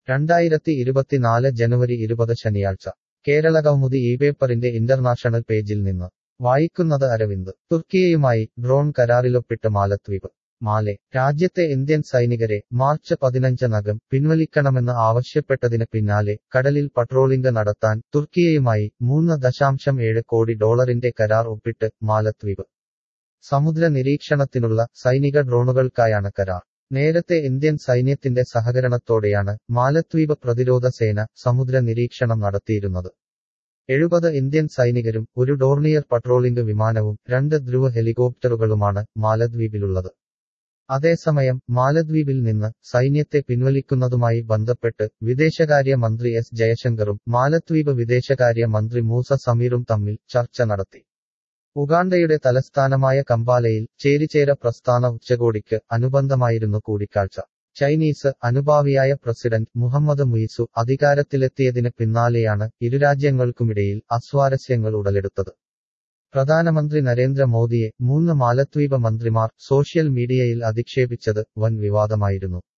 രണ്ടായിരത്തി ഇരുപത്തിനാല് ജനുവരി ഇരുപത് ശനിയാഴ്ച കേരളകൗമുദി ഈ പേപ്പറിന്റെ ഇന്റർനാഷണൽ പേജിൽ നിന്ന് വായിക്കുന്നത് അരവിന്ദ് തുർക്കിയയുമായി ഡ്രോൺ കരാറിലൊപ്പിട്ട് മാലദ്വീപ് മാലെ രാജ്യത്തെ ഇന്ത്യൻ സൈനികരെ മാർച്ച് പതിനഞ്ചിനകം പിൻവലിക്കണമെന്ന് ആവശ്യപ്പെട്ടതിന് പിന്നാലെ കടലിൽ പട്രോളിംഗ് നടത്താൻ തുർക്കിയയുമായി മൂന്ന് ദശാംശം ഏഴ് കോടി ഡോളറിന്റെ കരാർ ഒപ്പിട്ട് മാലദ്വീപ് സമുദ്ര നിരീക്ഷണത്തിനുള്ള സൈനിക ഡ്രോണുകൾക്കായാണ് കരാർ നേരത്തെ ഇന്ത്യൻ സൈന്യത്തിന്റെ സഹകരണത്തോടെയാണ് മാലദ്വീപ് പ്രതിരോധ സേന സമുദ്ര നിരീക്ഷണം നടത്തിയിരുന്നത് എഴുപത് ഇന്ത്യൻ സൈനികരും ഒരു ഡോർണിയർ പട്രോളിംഗ് വിമാനവും രണ്ട് ധ്രുവ ഹെലികോപ്റ്ററുകളുമാണ് മാലദ്വീപിലുള്ളത് അതേസമയം മാലദ്വീപിൽ നിന്ന് സൈന്യത്തെ പിൻവലിക്കുന്നതുമായി ബന്ധപ്പെട്ട് വിദേശകാര്യ മന്ത്രി എസ് ജയശങ്കറും മാലദ്വീപ് വിദേശകാര്യ മന്ത്രി മൂസ സമീറും തമ്മിൽ ചർച്ച നടത്തി ഉഗാണ്ടയുടെ തലസ്ഥാനമായ കമ്പാലയിൽ ചേരിചേര പ്രസ്ഥാന ഉച്ചകോടിക്ക് അനുബന്ധമായിരുന്നു കൂടിക്കാഴ്ച ചൈനീസ് അനുഭാവിയായ പ്രസിഡന്റ് മുഹമ്മദ് മുയിസു അധികാരത്തിലെത്തിയതിന് പിന്നാലെയാണ് ഇരുരാജ്യങ്ങൾക്കുമിടയിൽ അസ്വാരസ്യങ്ങൾ ഉടലെടുത്തത് പ്രധാനമന്ത്രി നരേന്ദ്രമോദിയെ മൂന്ന് മാലദ്വീപ് മന്ത്രിമാർ സോഷ്യൽ മീഡിയയിൽ അധിക്ഷേപിച്ചത് വൻ വിവാദമായിരുന്നു